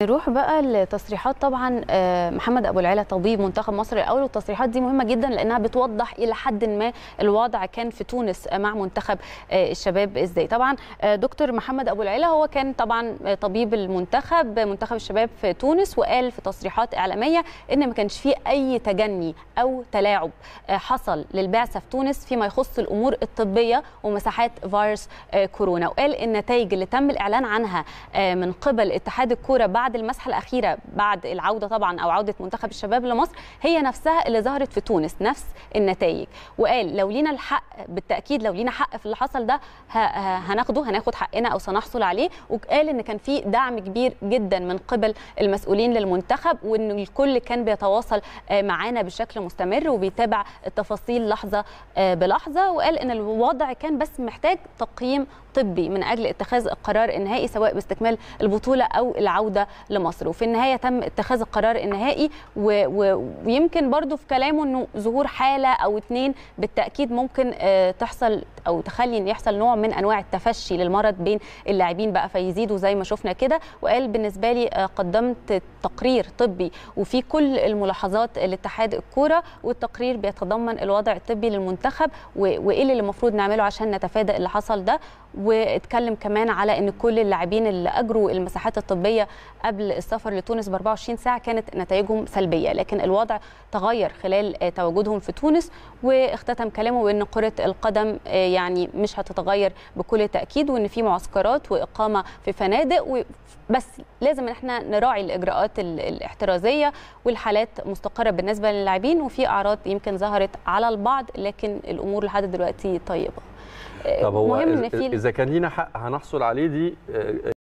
نروح بقى لتصريحات طبعا محمد ابو العلا طبيب منتخب مصر الاول والتصريحات دي مهمه جدا لانها بتوضح الى حد ما الوضع كان في تونس مع منتخب الشباب ازاي طبعا دكتور محمد ابو العلا هو كان طبعا طبيب المنتخب منتخب الشباب في تونس وقال في تصريحات اعلاميه ان ما كانش فيه اي تجني او تلاعب حصل للبعثه في تونس فيما يخص الامور الطبيه ومساحات فيروس كورونا وقال النتائج اللي تم الاعلان عنها من قبل اتحاد الكوره بعد بعد المسحه الاخيره بعد العوده طبعا او عوده منتخب الشباب لمصر هي نفسها اللي ظهرت في تونس نفس النتائج وقال لو لينا الحق بالتاكيد لو لينا حق في اللي حصل ده هناخده هناخد حقنا او سنحصل عليه وقال ان كان في دعم كبير جدا من قبل المسؤولين للمنتخب وان الكل كان بيتواصل معانا بشكل مستمر وبيتابع التفاصيل لحظه بلحظه وقال ان الوضع كان بس محتاج تقييم طبي من اجل اتخاذ القرار النهائي سواء باستكمال البطوله او العوده لمصر وفي النهايه تم اتخاذ القرار النهائي و... و... ويمكن برضو في كلامه انه ظهور حاله او اتنين بالتاكيد ممكن تحصل او تخلي ان يحصل نوع من انواع التفشي للمرض بين اللاعبين بقى فيزيدوا زي ما شفنا كده وقال بالنسبه لي قدمت تقرير طبي وفي كل الملاحظات لاتحاد الكوره والتقرير بيتضمن الوضع الطبي للمنتخب وايه اللي المفروض نعمله عشان نتفادى اللي حصل ده واتكلم كمان على ان كل اللاعبين اللي اجروا المساحات الطبيه قبل السفر لتونس ب 24 ساعه كانت نتائجهم سلبيه لكن الوضع تغير خلال تواجدهم في تونس واختتم كلامه بان كره القدم يعني مش هتتغير بكل تاكيد وان في معسكرات واقامه في فنادق بس لازم ان احنا نراعي الاجراءات الاحترازيه والحالات مستقره بالنسبه للاعبين وفي اعراض يمكن ظهرت على البعض لكن الامور لحد دلوقتي طيبه طب هو مهم إذا كان لينا حق هنحصل عليه دي